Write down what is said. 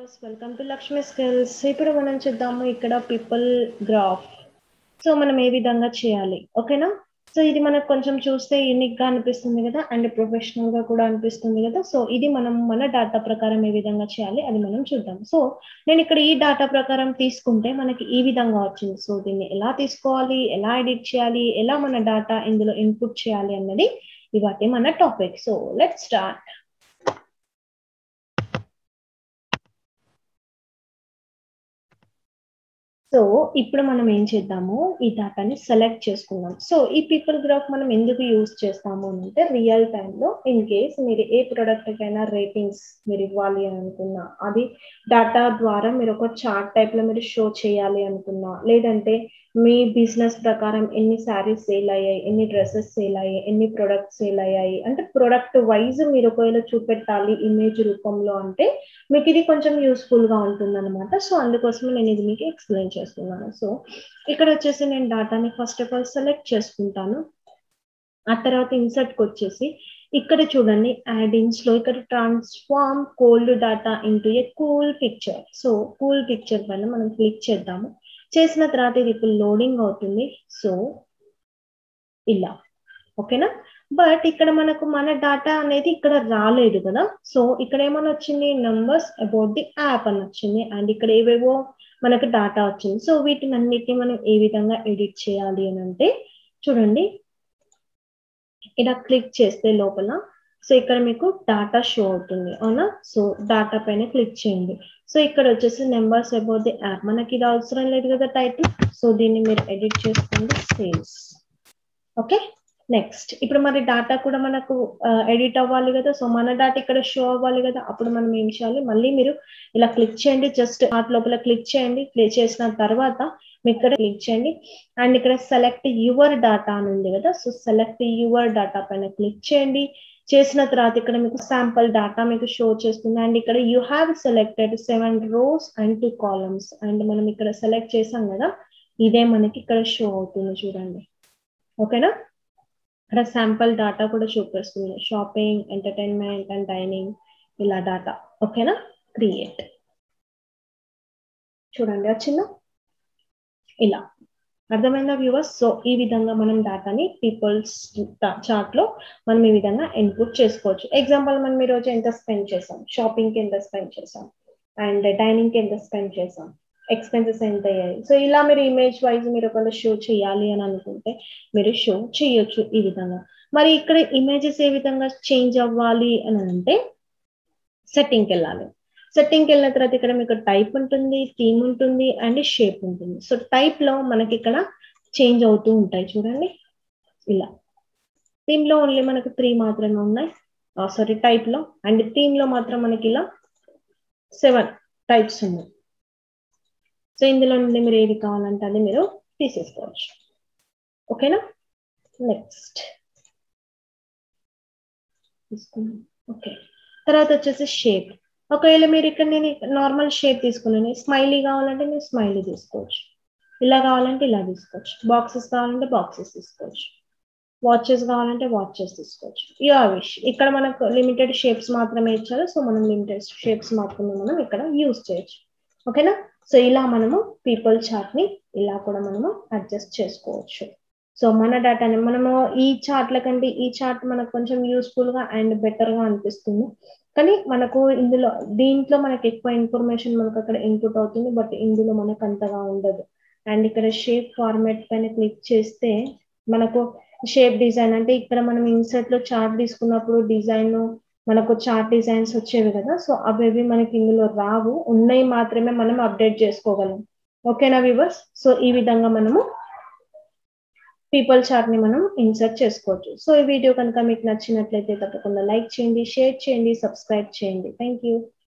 viewers welcome to Lakshmi skills ఇప్పుడు మనం చూద్దాము ఇక్కడ పీపుల్ గ్రాఫ్ సో మనం ఏ విధంగా చేయాలి ఓకేనా సో ఇది మనకు కొంచెం చూస్తే యూనిక్ గా అనిపిస్తుంది కదా అండ్ ప్రొఫెషనల్ గా కూడా అనిపిస్తుంది కదా సో ఇది మనం మన డాటా ప్రకారం ఏ విధంగా చేయాలి అది మనం చూద్దాం సో నేను ఇక్కడ ఈ డాటా ప్రకారం తీసుకుంటే మనకి ఈ విధంగా వచ్చింది సో దీన్ని ఎలా తీసుకోవాలి ఎలా ఎడిట్ చేయాలి ఎలా మన డాటా ఇందులో ఇన్పుట్ చేయాలి అన్నది ఇవాటి మన topic so let start so ఇప్పుడు మనం ఏం చేద్దాము ఈ డాటాని సెలెక్ట్ చేసుకుందాం సో ఈ పీపుల్ గ్రాఫ్ మనం ఎందుకు యూజ్ చేస్తాము అని అంటే రియల్ టైంలో ఇన్ కేస్ మీరు ఏ ప్రోడక్ట్కైనా రేటింగ్స్ మీరు ఇవ్వాలి అని అనుకున్నా అది డాటా ద్వారా మీరు ఒక చార్ట్ టైప్ లో మీరు షో చేయాలి అనుకున్నా లేదంటే మీ బిజినెస్ ప్రకారం ఎన్ని శారీస్ సేల్ అయ్యాయి ఎన్ని డ్రెస్సెస్ సేల్ అయ్యాయి ఎన్ని ప్రొడక్ట్స్ సేల్ అయ్యాయి అంటే ప్రొడక్ట్ వైజ్ మీరు ఒకవేళ చూపెట్టాలి ఇమేజ్ రూపంలో అంటే మీకు ఇది కొంచెం యూస్ఫుల్ గా ఉంటుంది అనమాట సో అందుకోసం నేను ఇది మీకు ఎక్స్ప్లెయిన్ చేస్తున్నాను సో ఇక్కడ వచ్చేసి నేను డాటాని ఫస్ట్ ఆఫ్ ఆల్ సెలెక్ట్ చేసుకుంటాను ఆ తర్వాత ఇన్సర్ట్కి వచ్చేసి ఇక్కడ చూడండి యాడింగ్స్ లో ఇక్కడ transform cold data into a cool picture so cool picture పైన మనం క్లిక్ చేద్దాము చేసిన తర్వాత ఇది ఇప్పుడు లోడింగ్ అవుతుంది సో ఇలా ఓకేనా బట్ ఇక్కడ మనకు మన డాటా అనేది ఇక్కడ రాలేదు కదా సో ఇక్కడ ఏమని వచ్చింది నంబర్స్ అబౌట్ ది యాప్ అని వచ్చింది అండ్ ఇక్కడ ఏవేవో మనకు డాటా వచ్చింది సో వీటిని అన్నిటిని మనం ఏ విధంగా ఎడిట్ చేయాలి అని అంటే చూడండి ఇలా క్లిక్ చేస్తే లోపల సో ఇక్కడ మీకు డాటా షో అవుతుంది అవునా సో డాటా పైన క్లిక్ చేయండి సో ఇక్కడ వచ్చేసి నెంబర్స్ అబౌట్ ది యాప్ మనకి ఇది అవసరం లేదు కదా టైటిల్ సో దీన్ని మీరు ఎడిట్ చేసుకోండి సేల్స్ ఓకే నెక్స్ట్ ఇప్పుడు మరి డాటా కూడా మనకు ఎడిట్ అవ్వాలి కదా సో మన డాటా ఇక్కడ షో అవ్వాలి కదా అప్పుడు మనం ఏం చేయాలి మళ్ళీ మీరు ఇలా క్లిక్ చేయండి జస్ట్ ఆట్ లోపల క్లిక్ చేయండి క్లిక్ చేసిన తర్వాత మీకు ఇక్కడ క్లిక్ చేయండి అండ్ ఇక్కడ సెలెక్ట్ యువర్ డాటా అని ఉంది కదా సో సెలెక్ట్ యువర్ డాటా పైన క్లిక్ చేయండి చేసిన తర్వాత ఇక్కడ మీకు శాంపుల్ డాటా మీకు షో చేస్తుంది అండ్ ఇక్కడ you have selected seven rows and two columns and మనం ఇక్కడ సెలెక్ట్ చేసాం కదా ఇదే మనకి ఇక్కడ షో అవుతుంది చూడండి ఓకేనా ఇక్కడ శాంపుల్ డాటా కూడా చూపిస్తుంది షాపింగ్ ఎంటర్టైన్మెంట్ అండ్ డైనింగ్ ఇలా డాటా ఓకేనా క్రియేట్ చూడండి వచ్చిందా ఇలా అర్థమైందా వ్యూవర్స్ సో ఈ విధంగా మనం డాటాని పీపుల్స్ చార్ట్ లో మనం ఈ విధంగా ఇన్పుట్ చేసుకోవచ్చు ఎగ్జాంపుల్ మనం ఈ రోజు ఎంత స్పెండ్ చేసాం షాపింగ్ కి ఎంత స్పెండ్ చేసాం అండ్ డైనింగ్ కి ఎంత స్పెండ్ చేసాం ఎక్స్పెన్సెస్ ఎంత అయ్యాయి సో ఇలా మీరు ఇమేజ్ వైజ్ మీరు ఒకవేళ షో చేయాలి అని అనుకుంటే మీరు షో చేయొచ్చు ఈ విధంగా మరి ఇక్కడ ఇమేజెస్ ఏ విధంగా చేంజ్ అవ్వాలి అని అంటే సెట్టింగ్కి వెళ్ళాలి సెట్టింగ్కి వెళ్ళిన తర్వాత ఇక్కడ మీకు టైప్ ఉంటుంది థీమ్ ఉంటుంది అండ్ షేప్ ఉంటుంది సో టైప్ లో మనకి ఇక్కడ చేంజ్ అవుతూ ఉంటాయి చూడండి ఇలా థీమ్ లో ఓన్లీ మనకు త్రీ మాత్రమే ఉన్నాయి సారీ టైప్ లో అండ్ థీమ్ లో మాత్రం మనకి ఇలా సెవెన్ టైప్స్ ఉన్నాయి సో ఇందులో నుండి మీరు ఏది కావాలంటే అది మీరు తీసేసుకోవచ్చు ఓకేనా నెక్స్ట్ తీసుకున్నాం ఓకే తర్వాత వచ్చేసి షేప్ ఒకవేళ మీరు ఇక్కడ నేను నార్మల్ షేప్ తీసుకున్నాను స్మైలీ కావాలంటే మీరు స్మైలీ తీసుకోవచ్చు ఇలా కావాలంటే ఇలా తీసుకోవచ్చు బాక్సెస్ కావాలంటే బాక్సెస్ తీసుకోవచ్చు వాచెస్ కావాలంటే వాచెస్ తీసుకోవచ్చు యూ విష్ ఇక్కడ మనకు లిమిటెడ్ షేప్స్ మాత్రమే ఇచ్చారు సో మనం లిమిటెడ్ షేప్స్ మాత్రమే మనం ఇక్కడ యూజ్ చేయొచ్చు ఓకేనా సో ఇలా మనము పీపుల్ చార్ట్ ని ఇలా కూడా మనము అడ్జస్ట్ చేసుకోవచ్చు సో మన డేటాని మనము ఈ చార్ట్ల కంటే ఈ చార్ట్ మనకు కొంచెం యూస్ఫుల్ గా అండ్ బెటర్ గా అనిపిస్తుంది కానీ మనకు ఇందులో దీంట్లో మనకు ఎక్కువ ఇన్ఫర్మేషన్ మనకు అక్కడ ఇన్పుట్ అవుతుంది బట్ ఇందులో మనకు అంతగా ఉండదు అండ్ ఇక్కడ షేప్ ఫార్మాట్ పైన క్లిక్ చేస్తే మనకు షేప్ డిజైన్ అంటే ఇక్కడ మనం ఇన్సెట్ లో చార్ట్ తీసుకున్నప్పుడు డిజైన్ మనకు చార్ట్ డిజైన్స్ వచ్చేవి కదా సో అవి మనకి ఇందులో రావు ఉన్నాయి మాత్రమే మనం అప్డేట్ చేసుకోగలం ఓకేనా వ్యూవర్స్ సో ఈ విధంగా మనము పీపుల్ చార్ట్ ని మనం ఇన్సర్ట్ చేసుకోవచ్చు సో ఈ వీడియో కనుక మీకు నచ్చినట్లయితే తప్పకుండా లైక్ చేయండి షేర్ చేయండి సబ్స్క్రైబ్ చేయండి థ్యాంక్ యూ